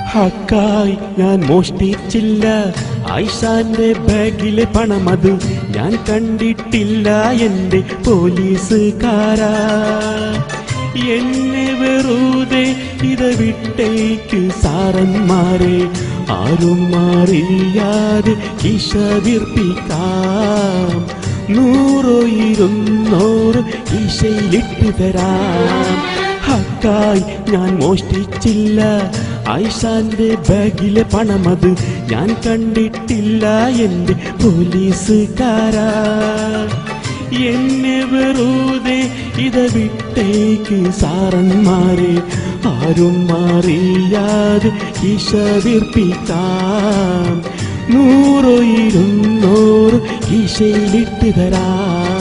ഹക്കായി ഞാൻ മോഷ്ടിച്ചില്ല ആയിഷാന്റെ ബാഗിലെ പണം അത് ഞാൻ കണ്ടിട്ടില്ല എന്റെ പോലീസുകാരാ എന്നെ വെറുതെ ഇത് വിട്ടേക്ക് സാറന്മാരെ ആരും മാറിയാതെ കിശ വീർപ്പിക്കാം നൂറോ ഇരുന്നൂറ് ഈശയിലിട്ട് തരാം ഹക്കായി ഞാൻ മോഷ്ടിച്ചില്ല ആയിഷാന്റെ ബാഗിലെ പണം അത് ഞാൻ കണ്ടിട്ടില്ല എന്റെ പോലീസുകാരാ എന്നെ വെറുതെ ഇത് വിട്ടേക്ക് സാറന്മാരെ ആരും മാറിയാതെ ഈശ വീർപ്പിക്കാം നൂറോ ഇരുന്നൂറ് ഈശയിലിട്ട് തരാം